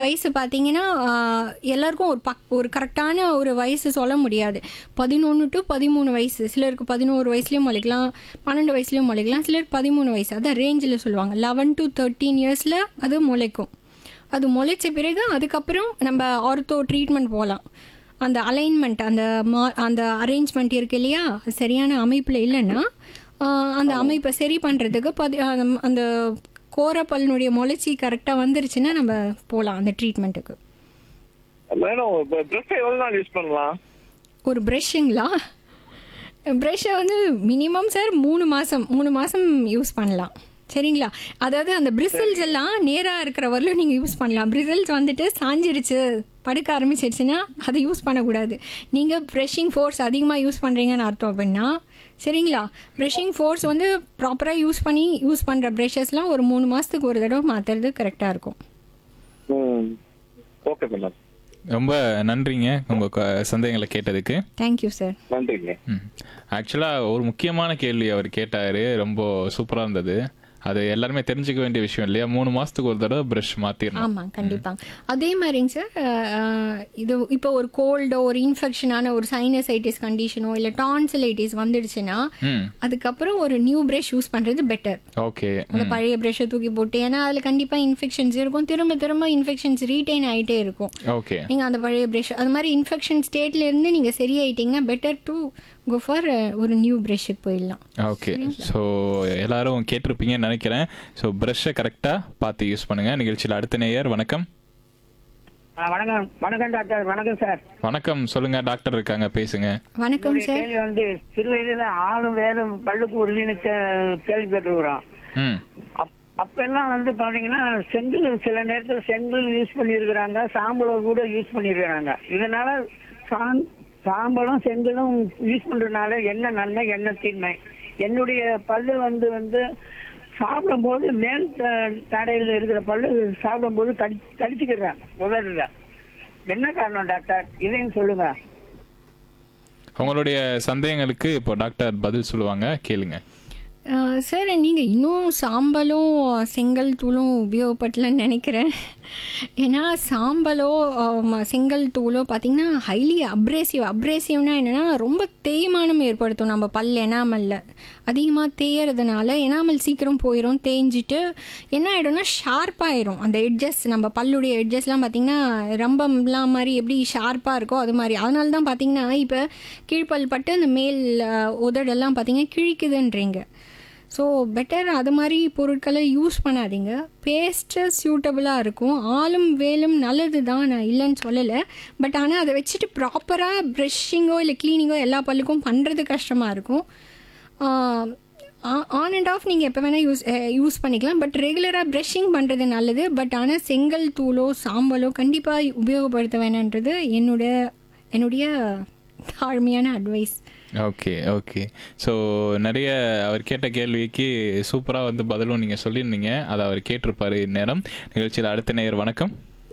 வயசு பார்த்தீங்கன்னா ஆஹ், எல்லாருக்கும் ஒரு பக் ஒரு கரெக்டான ஒரு வயசு சொல்ல முடியாது பதினொன்று டு பதிமூணு வயசு சிலருக்கு பதினோரு வயசுலேயும் முளைக்கலாம் பன்னெண்டு வயசுலேயும் முளைக்கலாம் சிலருக்கு பதிமூணு வயசு அதான் ரேஞ்சில் சொல்லுவாங்க லெவன் டு தேர்ட்டீன் இயர்ஸில் அது முளைக்கும் அது முளைச்ச பிறகு அதுக்கப்புறம் நம்ம ஆர்த்தோ ட்ரீட்மெண்ட் போகலாம் அந்த அலைன்மெண்ட் அந்த மா அந்த அரேஞ்ச்மெண்ட் இருக்கு இல்லையா அது சரியான அமைப்பில் இல்லைன்னா ஆஹ், அந்த அமைப்பை சரி பண்ணுறதுக்கு பதி அந்த- அந்த கோரப்பல்னுடைய முளைச்சி கரெக்டாக வந்துருச்சுன்னா நம்ம போகலாம் அந்த ட்ரீட்மெண்ட்டுக்கு மேடம் இப்போ ட்ரெஸ் எவ்வளவு நாள் யூஸ் பண்ணலாம் ஒரு ப்ரெஷ்ஷுங்களா ப்ரெஷ்ஷை வந்து மினிமம் சார் மூணு மாதம் மூணு மாதம் யூஸ் பண்ணலாம் சரிங்களா அதாவது அந்த பிரிசல்ஸ் எல்லாம் நேராக இருக்கிற வரலும் நீங்கள் யூஸ் பண்ணலாம் பிரிசல்ஸ் வந்துட்டு சாஞ்சிருச்சு படுக்க ஆரம்பிச்சிருச்சுன்னா அதை யூஸ் பண்ணக்கூடாது நீங்கள் ப்ரெஷ்ஷிங் ஃபோர்ஸ் அதிகமாக யூஸ் பண்ணுறீங்கன்னு அர்த்தம் அப்படின்னா சரிங்களா ப்ரெஷ்ஷிங் ஃபோர்ஸ் வந்து ப்ராப்பராக யூஸ் பண்ணி யூஸ் பண்ணுற ப்ரெஷஸ்லாம் ஒரு மூணு மாதத்துக்கு ஒரு தடவை மாற்றுறது கரெக்டாக இருக்கும் ம் ஓகே மேடம் ரொம்ப நன்றிங்க உங்கள் க- சந்தேகங்களை கேட்டதுக்கு தேங்க்யூ சார் நன்றிங்க ஆக்சுவலாக ஒரு முக்கியமான கேள்வி அவர் கேட்டார் ரொம்ப சூப்பராக இருந்தது அது எல்லாருமே தெரிஞ்சுக்க வேண்டிய விஷயம் இல்லையா மூணு மாதத்துக்கு ஒரு தடவை ப்ரஷ் மாற்றிடணும் ஆமாம் கண்டிப்பாக அதே மாதிரிங்க சார் அஹ், இது இப்போ ஒரு கோல்டோ ஒரு இன்ஃபெக்ஷனான ஒரு சைனசைட்டிஸ் கண்டிஷனோ இல்லை டான்சிலைட்டிஸ் வந்துடுச்சுன்னா ம் அதுக்கப்புறம் ஒரு நியூ ப்ரஷ் யூஸ் பண்ணுறது பெட்டர் ஓகே அந்த பழைய ப்ரஷ்ஷை தூக்கி போட்டு ஏன்னா அதில் கண்டிப்பாக இன்ஃபெக்ஷன்ஸ் இருக்கும் திரும்ப திரும்ப இன்ஃபெக்ஷன்ஸ் ரீட்டைன் ஆகிட்டே இருக்கும் ஓகே நீங்கள் அந்த பழைய ப்ரஷ் அது மாதிரி இன்ஃபெக்ஷன் ஸ்டேட்ல இருந்து நீங்கள் சரியாயிட்டீங்கன்னா பெட்டர் டு கோ ஃபார் ஒரு நியூ ப்ரஷ்ஷுக்கு போயிடலாம் ஓகே ஸோ எல்லாரும் கேட்டிருப்பீங்கன்னு நினைக்கிறேன் ஸோ ப்ரஷ்ஷை கரெக்டாக பார்த்து யூஸ் பண்ணுங்க நிகழ்ச்சியில் அடுத்த நேயர் வணக்கம் ஆ, வணக்கம் வணக்கம் டாக்டர் வணக்கம் சார் வணக்கம் சொல்லுங்க டாக்டர் இருக்காங்க பேசுங்க வணக்கம் என்னுடைய சார் கேள்வி வந்து சிறு வயதுல ஆளும் வேலும் பல்லுக்கு உறுதினு கேள்விப்பட்டிருக்கிறோம் ம் அப் அப்பெல்லாம் வந்து பாத்தீங்கன்னா செங்கல் சில நேரத்துல செங்கல் யூஸ் பண்ணியிருக்கிறாங்க சாம்பலும் கூட யூஸ் பண்ணியிருக்கிறாங்க இதனால சாம் சாம்பலும் செங்கலும் யூஸ் பண்றதுனால என்ன நன்மை என்ன தீன்மை என்னுடைய பல்லு வந்து வந்து சாப்பிடும்போது மேல் த- தடையில் இருக்கிற பல்லு சாப்பிடும்போது கடி கடிச்சுக்கிறேன் உதறல என்ன காரணம் டாக்டர் இதையும் சொல்லுங்க உங்களுடைய சந்தேகங்களுக்கு இப்போ டாக்டர் பதில் சொல்லுவாங்க கேளுங்க அஹ் சார் நீங்கள் இன்னும் சாம்பலும் செங்கல் தூளும் உபயோகப்படலன்னு நினைக்கிறேன் ஏன்னா சாம்பலோ ஆம், செங்கல் தூளோ பார்த்தீங்கன்னா ஹைலி அப்ரேசிவ் அப்ரேசிவ்னா என்னென்னா ரொம்ப தேய்மானம் ஏற்படுத்தும் நம்ம பல் எனாமலில் அதிகமாக தேயறதுனால எனாமல் சீக்கிரம் போயிடும் தேஞ்சிட்டு என்ன ஆகிடும்னா ஷார்ப்பாயிரும் அந்த எட்ஜஸ் நம்ம பல்லுடைய எட்ஜஸ்லாம் பார்த்தீங்கன்னா ரம்பம்லாம் மாதிரி எப்படி ஷார்ப்பாக இருக்கோ அது மாதிரி அதனால தான் பார்த்தீங்கன்னா இப்போ கீழ்ப்பல் பட்டு அந்த மேல் அஹ், உதடெல்லாம் பார்த்தீங்கன்னா கிழிக்குதுன்றீங்க ஸோ பெட்டர் அது மாதிரி பொருட்களை யூஸ் பண்ணாதீங்க பேஸ்ட்டு சூட்டபுளாக இருக்கும் ஆளும் வேலும் நல்லது தான் நான் இல்லைன்னு சொல்லலை பட் ஆனால் அதை வச்சுட்டு ப்ராப்பராக ப்ரஷ்ஷிங்கோ இல்லை க்ளீனிங்கோ எல்லா பல்லுக்கும் பண்ணுறது கஷ்டமாக இருக்கும் ஆன் அண்ட் ஆஃப் நீங்கள் எப்போ வேணால் யூஸ் யூஸ் பண்ணிக்கலாம் பட் ரெகுலராக ப்ரஷ்ஷிங் பண்ணுறது நல்லது பட் ஆனால் செங்கல் தூளோ சாம்பலோ கண்டிப்பாக உபயோகப்படுத்த வேணான்றது என்னோட என்னுடைய தாழ்மையான அட்வைஸ் ஓகே ஓகே ஸோ நிறைய அவர் கேட்ட கேள்விக்கு சூப்பராக வந்து பதிலும் நீங்கள் சொல்லியிருந்தீங்க அதை அவர் கேட்டிருப்பாரு இந்நேரம் நிகழ்ச்சியில் அடுத்த நேயர் வணக்கம்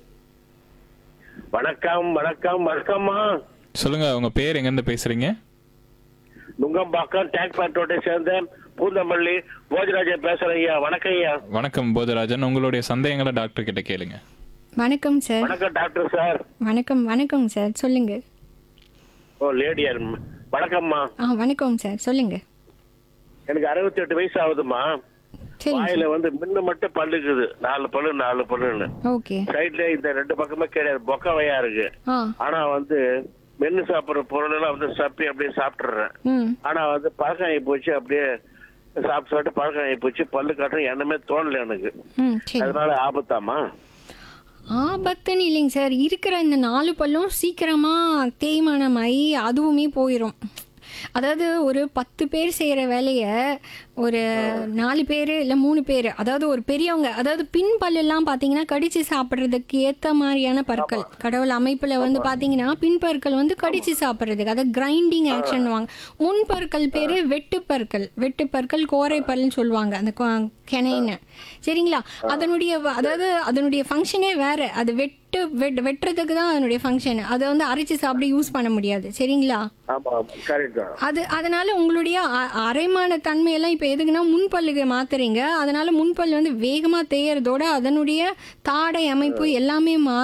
வணக்கம் வணக்கம் வணக்கம்மா சொல்லுங்க உங்க பேர் எங்கேருந்து பேசுறீங்க நுங்கம்பாக்கம் டேங்க் பேட்டோட்டை சேர்ந்த பூந்தமல்லி போஜராஜன் பேசுறேன் ஐயா வணக்கம் ஐயா வணக்கம் போதராஜன் உங்களுடைய சந்தேகங்களை டாக்டர் கிட்ட கேளுங்க வணக்கம் சார் வணக்கம் டாக்டர் சார் வணக்கம் வணக்கம் சார் சொல்லுங்கள் ஓ லேடியார் வணக்கம்மா ஆ வணக்கம் சார் சொல்லுங்கள் எனக்கு அறுபத்தி எட்டு வயசு ஆகுதுமா சரிங்க வாயில வந்து முன்ன மட்டும் பல்லுக்குது நாலு பல்லு நாலு பல்லுன்னு ஓகே சைட்ல இந்த ரெண்டு பக்கமே கிடையாது பொக்க வயா இருக்கு ஆ ஆனா வந்து மென்னு சாப்பிடுற பொருள் எல்லாம் வந்து சப்பி அப்படியே சாப்பிட்டுறேன் ம் ஆனா வந்து பழக்கம் ஆகி போச்சு அப்படியே சாப்பிட்டு சாப்பிட்டு பழக்கம் ஆகி போச்சு பல்லு காட்டுற எண்ணமே தோணல எனக்கு ம் சரி அதனால ஆபத்தாமா ஆபத்துன்னு இல்லைங்க சார் இருக்கிற இந்த நாலு பல்லும் சீக்கிரமாக தேய்மானமாகி அதுவுமே போயிடும் அதாவது ஒரு பத்து பேர் செய்கிற வேலையை ஒரு நாலு பேர் இல்லை மூணு பேர் அதாவது ஒரு பெரியவங்க அதாவது பின் பல்லெல்லாம் பார்த்தீங்கன்னா கடிச்சு சாப்பிட்றதுக்கு ஏற்ற மாதிரியான பற்கள் கடவுள் அமைப்பில் வந்து பார்த்தீங்கன்னா பின் பற்கள் வந்து கடிச்சு சாப்பிட்றதுக்கு அதாவது கிரைண்டிங் ஆக்ஷன் வாங்க முன் பற்கள் பேர் வெட்டு பற்கள் வெட்டு பற்கள் கோரை பல்லுன்னு சொல்லுவாங்க அந்த கொ- கிணைன்னு சரிங்களா அதனுடைய வ- அதாவது அதனுடைய ஃபங்க்ஷனே வேற அது வெட்டு வெட் வெட்டுறதுக்கு தான் அதனுடைய ஃபங்க்ஷன் அதை வந்து அரைச்சு சாப்பிட யூஸ் பண்ண முடியாது சரிங்களா ஆமா கரெக்ட் தான் அது அதனால உங்களுடைய அ- அரைமான தன்மையெல்லாம் இப்போ எதுக்குன்னா முன்பல்லுக்கு மாத்துறீங்க அதனால முன்பல் வந்து வேகமாக தேயறதோட அதனுடைய தாடை அமைப்பு எல்லாமே மா